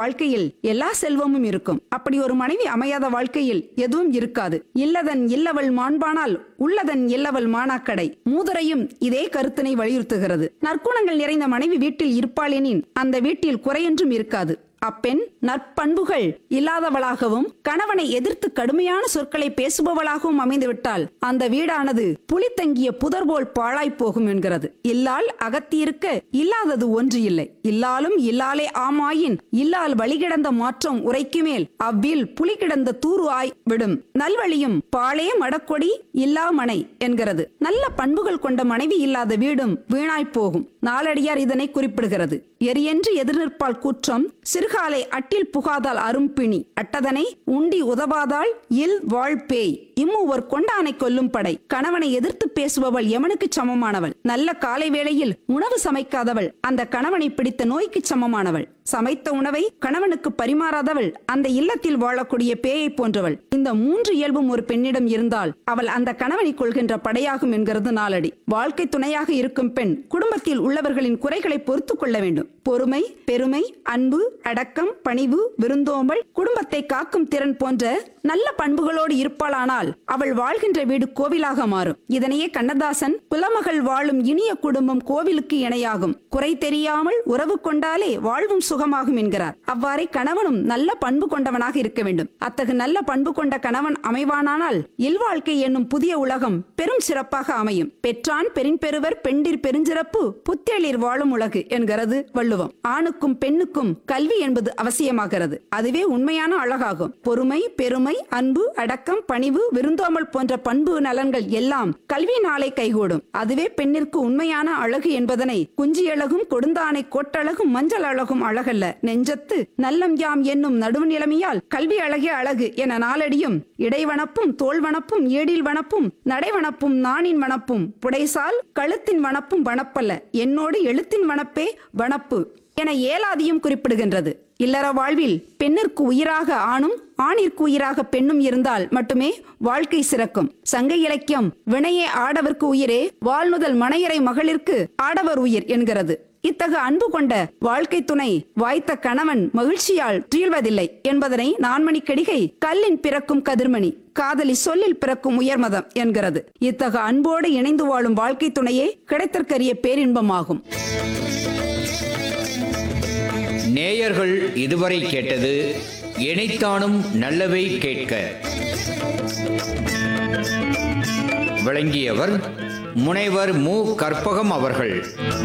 வாழ்க்கையில் எல்லா செல்வமும் இருக்கும் அப்படி ஒரு மனைவி அமையாத வாழ்க்கையில் எதுவும் இருக்காது இல்லதன் இல்லவள் மாண்பானால் உள்ளதன் இல்லவள் மானாக்கடை மூதுரையும் இதே கருத்தினை வலியுறுத்துகிறது நற்குணங்கள் நிறைந்த மனைவி வீட்டில் இருப்பாளெனின் அந்த வீட்டில் குறையொன்றும் இருக்காது அப்பெண் நற்பண்புகள் இல்லாதவளாகவும் கணவனை எதிர்த்து கடுமையான சொற்களை பேசுபவளாகவும் அமைந்துவிட்டால் அந்த வீடானது புலி தங்கிய புதர் போல் பாழாய் போகும் என்கிறது இல்லால் அகத்தியிருக்க இல்லாதது ஒன்று இல்லை இல்லாலும் இல்லாலே ஆமாயின் இல்லால் வழிகிடந்த மாற்றம் உரைக்கு மேல் அவ்வில் புலி கிடந்த தூரு ஆய் விடும் நல்வழியும் பாழே மடக்கொடி இல்லா மனை என்கிறது நல்ல பண்புகள் கொண்ட மனைவி இல்லாத வீடும் வீணாய் போகும் நாளடியார் இதனை குறிப்பிடுகிறது எரியென்று எதிர்நிற்பால் கூற்றம் சிறுகாலை அட்டில் புகாதால் அரும்பிணி அட்டதனை உண்டி உதவாதால் இல் வாழ் பேய் இம்மூவர் கொண்டானை கொல்லும் படை கணவனை எதிர்த்து பேசுபவள் எமனுக்கு சமமானவள் நல்ல காலை வேளையில் உணவு சமைக்காதவள் அந்த கணவனை பிடித்த நோய்க்கு சமமானவள் சமைத்த உணவை கணவனுக்கு பரிமாறாதவள் அந்த இல்லத்தில் வாழக்கூடிய பேயை போன்றவள் இந்த மூன்று இயல்பும் ஒரு பெண்ணிடம் இருந்தால் அவள் அந்த கணவனை கொள்கின்ற படையாகும் என்கிறது நாளடி வாழ்க்கை துணையாக இருக்கும் பெண் குடும்பத்தில் உள்ளவர்களின் குறைகளை பொறுத்து கொள்ள வேண்டும் பொறுமை பெருமை அன்பு அடக்கம் பணிவு விருந்தோம்பல் குடும்பத்தை காக்கும் திறன் போன்ற நல்ல பண்புகளோடு இருப்பாளானால் அவள் வாழ்கின்ற வீடு கோவிலாக மாறும் இதனையே கண்ணதாசன் புலமகள் வாழும் இனிய குடும்பம் கோவிலுக்கு இணையாகும் குறை தெரியாமல் உறவு கொண்டாலே வாழ்வும் சுகமாகும் என்கிறார் அவ்வாறே கணவனும் நல்ல பண்பு கொண்டவனாக இருக்க வேண்டும் அத்தகு நல்ல பண்பு கொண்ட கணவன் அமைவானானால் இல்வாழ்க்கை என்னும் புதிய உலகம் பெரும் சிறப்பாக அமையும் பெற்றான் பெரும்பெருவர் பெண்டிர் பெருஞ்சிறப்பு புத்தேளிர் வாழும் உலகு என்கிறது வள்ளுவம் ஆணுக்கும் பெண்ணுக்கும் கல்வி என்பது அவசியமாகிறது அதுவே உண்மையான அழகாகும் பொறுமை பெருமை அன்பு அடக்கம் பணிவு விருந்தோமல் போன்ற பண்பு நலன்கள் எல்லாம் கல்வியினாலே கைகூடும் அதுவே பெண்ணிற்கு உண்மையான அழகு என்பதனை குஞ்சியழகும் கொடுந்தானை கோட்டழகும் மஞ்சள் அழகும் அழகல்ல நெஞ்சத்து நல்லம் யாம் என்னும் நடுவு நிலைமையால் கல்வி அழகே அழகு என நாளடியும் இடைவனப்பும் தோல்வனப்பும் ஏடில் வனப்பும் நடைவனப்பும் நாணின் வனப்பும் புடைசால் கழுத்தின் வனப்பும் வனப்பல்ல என்னோடு எழுத்தின் வனப்பே வனப்பு என ஏலாதியும் குறிப்பிடுகின்றது இல்லற வாழ்வில் பெண்ணிற்கு உயிராக ஆணும் ஆணிற்கு உயிராக பெண்ணும் இருந்தால் மட்டுமே வாழ்க்கை சிறக்கும் சங்க இலக்கியம் வினையே ஆடவர்க்கு உயிரே வாழ்நுதல் மனையரை மகளிர்க்கு ஆடவர் உயிர் என்கிறது இத்தகு அன்பு கொண்ட வாழ்க்கை துணை வாய்த்த கணவன் மகிழ்ச்சியால் துயில்வதில்லை என்பதனை நான்மணிக்கடிகை கல்லின் பிறக்கும் கதிர்மணி காதலி சொல்லில் பிறக்கும் உயர்மதம் என்கிறது இத்தகு அன்போடு இணைந்து வாழும் வாழ்க்கை துணையே கிடைத்தற்கரிய பேரின்பமாகும் நேயர்கள் இதுவரை கேட்டது இணைத்தானும் நல்லவை கேட்க விளங்கியவர் முனைவர் மு கற்பகம் அவர்கள்